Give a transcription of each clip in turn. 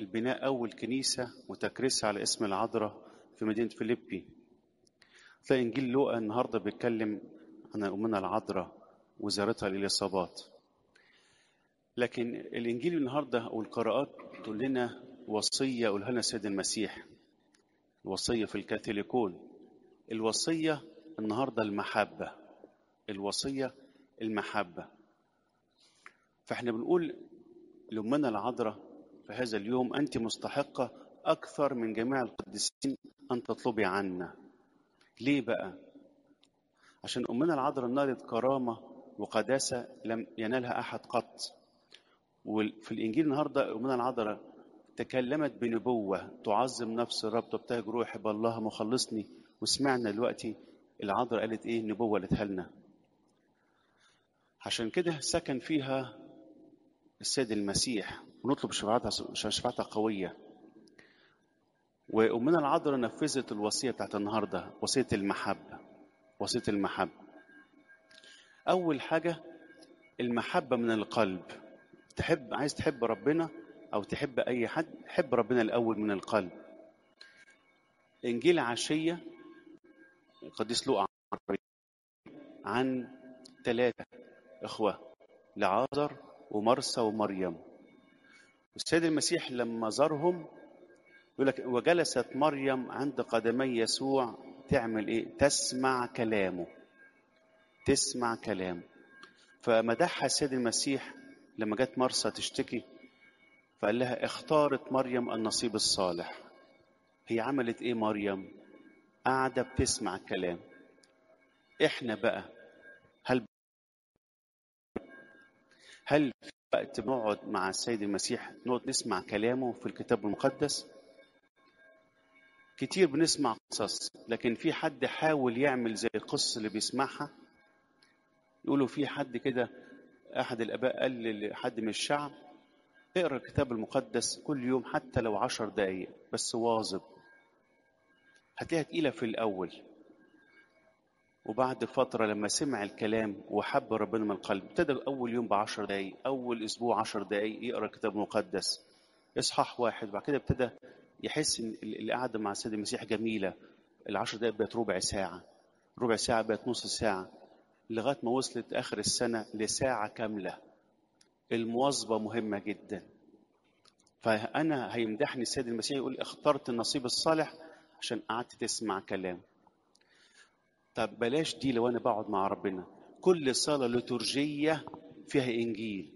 البناء أول كنيسة وتكريسها على اسم العذراء في مدينة فيليبي تلاقي إنجيل لوقا النهاردة بيتكلم عن أمنا العذراء وزيارتها للإصابات لكن الإنجيل النهاردة والقراءات تقول لنا وصية قولها لنا سيد المسيح الوصية في الكاثوليكون الوصية النهاردة المحبة الوصية المحبة فاحنا بنقول لأمنا العذراء في هذا اليوم أنت مستحقة أكثر من جميع القديسين أن تطلبي عنا ليه بقى عشان أمنا العذراء نالت كرامة وقداسة لم ينالها أحد قط وفي الإنجيل النهاردة أمنا العذراء تكلمت بنبوة تعظم نفس الرب تبتهج روحي بالله مخلصني وسمعنا دلوقتي العذراء قالت إيه نبوة قالتها لنا عشان كده سكن فيها السيد المسيح ونطلب شفاعتها شفاعتها قوية وأمنا العذراء نفذت الوصية بتاعت النهاردة وصية المحبة وصية المحبة أول حاجة المحبة من القلب تحب عايز تحب ربنا أو تحب أي حد حب ربنا الأول من القلب إنجيل عشية القديس لوقا عن ثلاثة إخوة لعازر ومرسى ومريم والسيد المسيح لما زارهم يقول لك وجلست مريم عند قدمي يسوع تعمل ايه تسمع كلامه تسمع كلامه فمدحها السيد المسيح لما جت مرسى تشتكي فقال لها اختارت مريم النصيب الصالح هي عملت ايه مريم قاعده بتسمع كلام احنا بقى هل هل في وقت بنقعد مع السيد المسيح نقعد نسمع كلامه في الكتاب المقدس كتير بنسمع قصص لكن في حد حاول يعمل زي القصة اللي بيسمعها يقولوا في حد كده أحد الآباء قال لحد من الشعب اقرا الكتاب المقدس كل يوم حتى لو عشر دقايق بس واظب هتلاقيها تقيلة في الأول وبعد فترة لما سمع الكلام وحب ربنا من القلب ابتدى أول يوم بعشر دقايق أول أسبوع عشر دقايق يقرأ الكتاب المقدس إصحاح واحد وبعد كده ابتدى يحس إن القعدة مع السيد المسيح جميلة العشر دقايق بقت ربع ساعة ربع ساعة بقت نص ساعة لغاية ما وصلت آخر السنة لساعة كاملة المواظبة مهمة جدا فأنا هيمدحني السيد المسيح يقول اخترت النصيب الصالح عشان قعدت تسمع كلام طب بلاش دي لو انا بقعد مع ربنا كل صلاه لترجيه فيها انجيل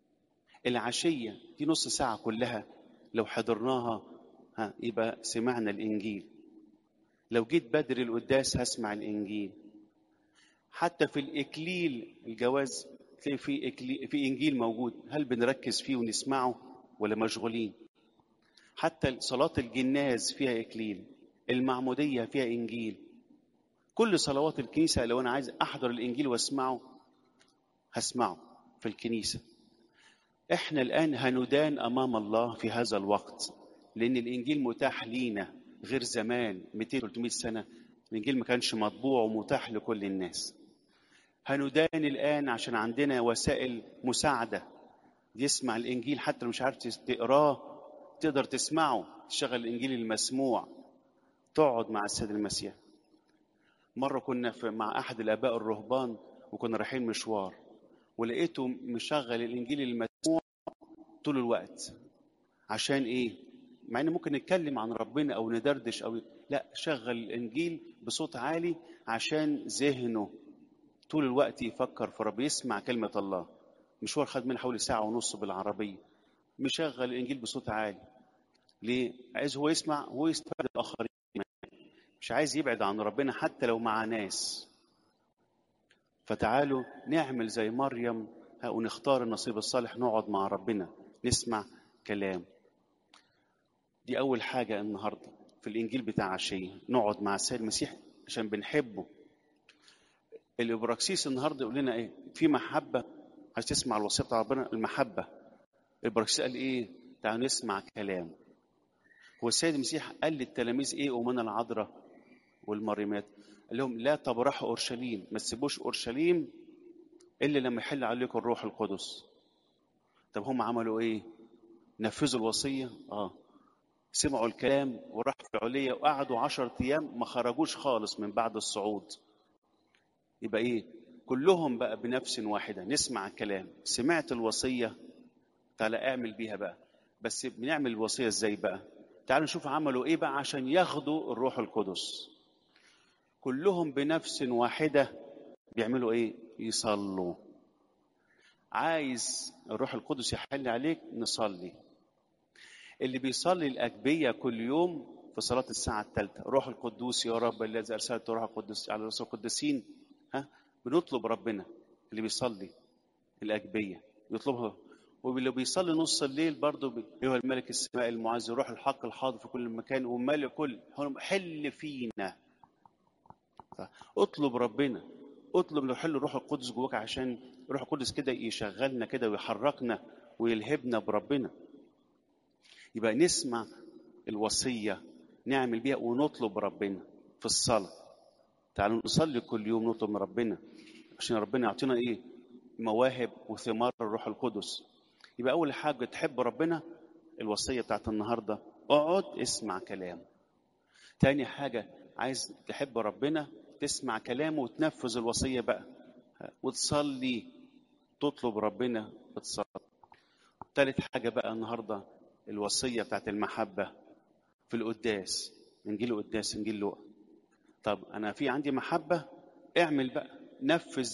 العشيه دي نص ساعه كلها لو حضرناها ها يبقى سمعنا الانجيل لو جيت بدري القداس هسمع الانجيل حتى في الاكليل الجواز تلاقي في إكليل في انجيل موجود هل بنركز فيه ونسمعه ولا مشغولين حتى صلاه الجناز فيها اكليل المعموديه فيها انجيل كل صلوات الكنيسة لو أنا عايز أحضر الإنجيل وأسمعه هسمعه في الكنيسة إحنا الآن هندان أمام الله في هذا الوقت لأن الإنجيل متاح لينا غير زمان 200 300 سنة الإنجيل ما كانش مطبوع ومتاح لكل الناس هندان الآن عشان عندنا وسائل مساعدة يسمع الإنجيل حتى لو مش عارف تقراه تقدر تسمعه تشغل الإنجيل المسموع تقعد مع السيد المسيح مرة كنا في مع أحد الآباء الرهبان وكنا رايحين مشوار ولقيته مشغل الإنجيل المسموع طول الوقت عشان إيه؟ مع إن ممكن نتكلم عن ربنا أو ندردش أو لا شغل الإنجيل بصوت عالي عشان ذهنه طول الوقت يفكر في رب يسمع كلمة الله مشوار خد منه حوالي ساعة ونص بالعربية مشغل الإنجيل بصوت عالي ليه؟ عايز هو يسمع هو يستفاد الآخرين مش عايز يبعد عن ربنا حتى لو مع ناس فتعالوا نعمل زي مريم ونختار النصيب الصالح نقعد مع ربنا نسمع كلام دي أول حاجة النهاردة في الإنجيل بتاع عشية نقعد مع السيد المسيح عشان بنحبه الإبراكسيس النهاردة يقول لنا إيه في محبة عايز تسمع الوصية بتاع ربنا المحبة الإبراكسيس قال إيه تعالوا نسمع كلام هو السيد المسيح قال للتلاميذ إيه ومن العذراء والمريمات قال لهم لا تبرحوا اورشليم ما تسيبوش اورشليم الا لما يحل عليكم الروح القدس طب هم عملوا ايه نفذوا الوصية اه سمعوا الكلام وراحوا في العلية وقعدوا عشر أيام ما خرجوش خالص من بعد الصعود يبقى إيه كلهم بقى بنفس واحدة نسمع الكلام سمعت الوصية تعالى اعمل بيها بقى بس بنعمل الوصية ازاي بقى تعالوا نشوف عملوا ايه بقى عشان ياخدوا الروح القدس كلهم بنفس واحدة بيعملوا ايه يصلوا عايز الروح القدس يحل عليك نصلي اللي بيصلي الأجبية كل يوم في صلاة الساعة الثالثة روح القدوس يا رب الذي أرسلت روح القدس على رسول القديسين ها بنطلب ربنا اللي بيصلي الأجبية يطلبها واللي بيصلي نص الليل برضه أيها الملك السماء المعز روح الحق الحاضر في كل مكان ومالي كل حل فينا اطلب ربنا اطلب لو حل روح القدس جواك عشان روح القدس كده يشغلنا كده ويحركنا ويلهبنا بربنا يبقى نسمع الوصية نعمل بيها ونطلب ربنا في الصلاة تعالوا نصلي كل يوم نطلب من ربنا عشان ربنا يعطينا ايه مواهب وثمار الروح القدس يبقى اول حاجة تحب ربنا الوصية بتاعت النهاردة اقعد اسمع كلامه تاني حاجة عايز تحب ربنا تسمع كلامه وتنفذ الوصية بقى وتصلي تطلب ربنا وتصلي تالت حاجة بقى النهاردة الوصية بتاعت المحبة في القداس انجيل القداس انجيل لوقا طب انا في عندي محبة اعمل بقى نفذ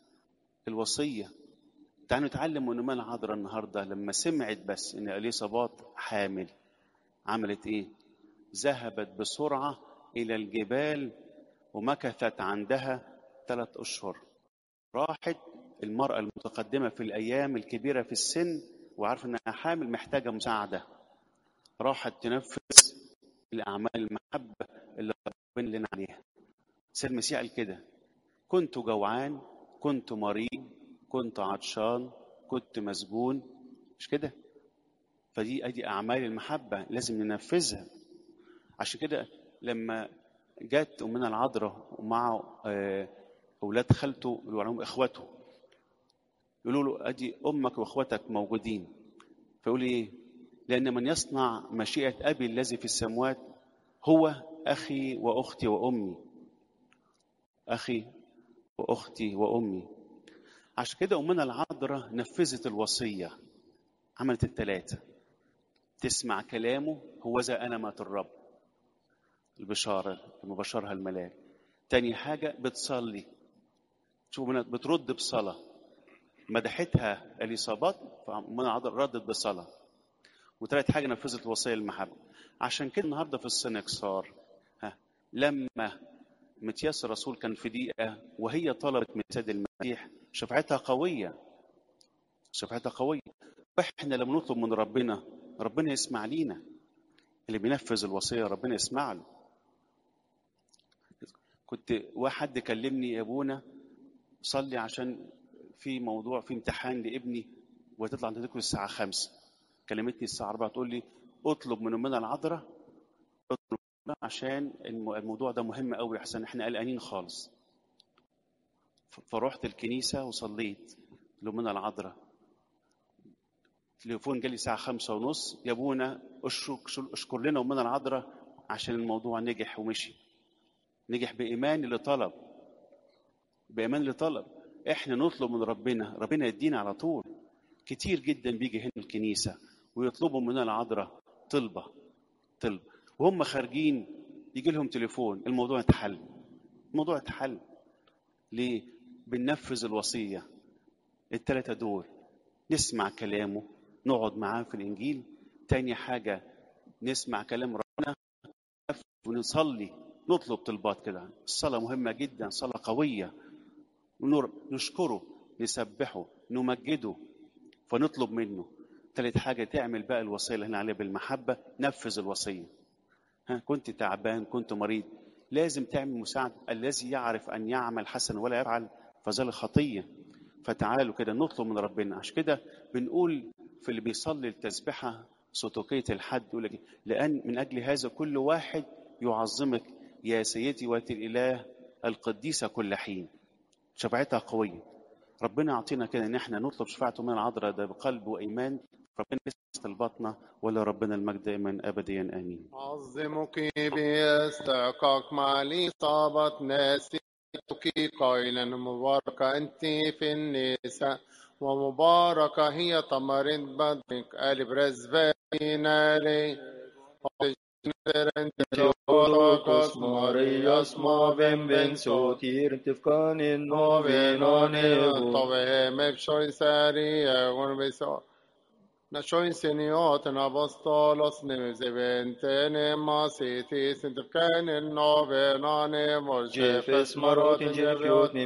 الوصية تعالوا نتعلم من أمال عذراء النهاردة لما سمعت بس إن إليصابات حامل عملت إيه؟ ذهبت بسرعة إلى الجبال ومكثت عندها ثلاث أشهر راحت المرأة المتقدمة في الأيام الكبيرة في السن وعارفة إنها حامل محتاجة مساعدة راحت تنفذ الأعمال المحبة اللي ربنا لنا عليها سيد المسيح قال كده كنت جوعان كنت مريض كنت عطشان كنت مسجون مش كده فدي ادي اعمال المحبه لازم ننفذها عشان كده لما جت امنا العذراء ومع اولاد خالته اللي عليهم اخواته يقولوا له ادي امك واخواتك موجودين فيقول ايه لان من يصنع مشيئه ابي الذي في السماوات هو اخي واختي وامي اخي واختي وامي عشان كده امنا العذراء نفذت الوصيه عملت الثلاثه تسمع كلامه هو ذا انا مات الرب البشاره المبشرها الملاك تاني حاجه بتصلي شوف بترد بصلاه مدحتها اليصابات فامنا العذراء ردت بصلاه وثالث حاجه نفذت وصيه المحبه عشان كده النهارده في السنكسار ها لما متياس الرسول كان في دقيقه وهي طلبت من سيد المسيح شفاعتها قويه شفاعتها قويه واحنا لما نطلب من ربنا ربنا يسمع لينا اللي بينفذ الوصيه ربنا يسمع له كنت واحد كلمني يا ابونا صلي عشان في موضوع في امتحان لابني وتطلع تذكر الساعه خمسة كلمتني الساعه 4 تقول لي اطلب من امنا العذراء اطلب عشان الموضوع ده مهم قوي احسن احنا قلقانين خالص فرحت الكنيسة وصليت لأمنا العذراء تليفون جالي الساعة خمسة ونص يا ابونا اشكر لنا أمنا العذراء عشان الموضوع نجح ومشي نجح بإيمان اللي طلب بإيمان اللي طلب احنا نطلب من ربنا ربنا يدينا على طول كتير جدا بيجي هنا الكنيسة ويطلبوا مننا العذراء طلبة طلب وهم خارجين يجي لهم تليفون الموضوع اتحل الموضوع اتحل ليه بننفذ الوصية التلاتة دول نسمع كلامه نقعد معاه في الإنجيل تاني حاجة نسمع كلام ربنا ونصلي نطلب طلبات كده الصلاة مهمة جدا صلاة قوية نشكره نسبحه نمجده فنطلب منه تالت حاجة تعمل بقى الوصية اللي احنا عليها بالمحبة نفذ الوصية ها كنت تعبان كنت مريض لازم تعمل مساعدة الذي يعرف أن يعمل حسنا ولا يفعل فذلك خطية فتعالوا كده نطلب من ربنا عشان كده بنقول في اللي بيصلي التسبحة سطوكية الحد يقول لك لأن من أجل هذا كل واحد يعظمك يا سيدي وات الإله القديسة كل حين شفاعتها قوية ربنا يعطينا كده ان احنا نطلب شفاعته من العذراء ده بقلب وايمان ربنا يستلبطنا ولا ربنا المجد دائما ابديا امين عظمك باستحقاق مع الإصابة ناسك قائلا مباركة أنت في النساء ومباركة هي ثمرة بدنك ألف رزبيناري Teologos Marias movem bensotir tifkanin novenone Tove mepshoin sari egon beso Nashoin seniot en apostolos nevzeventene masiti sintifkanin novenane morjefes Jefes marotin jefjot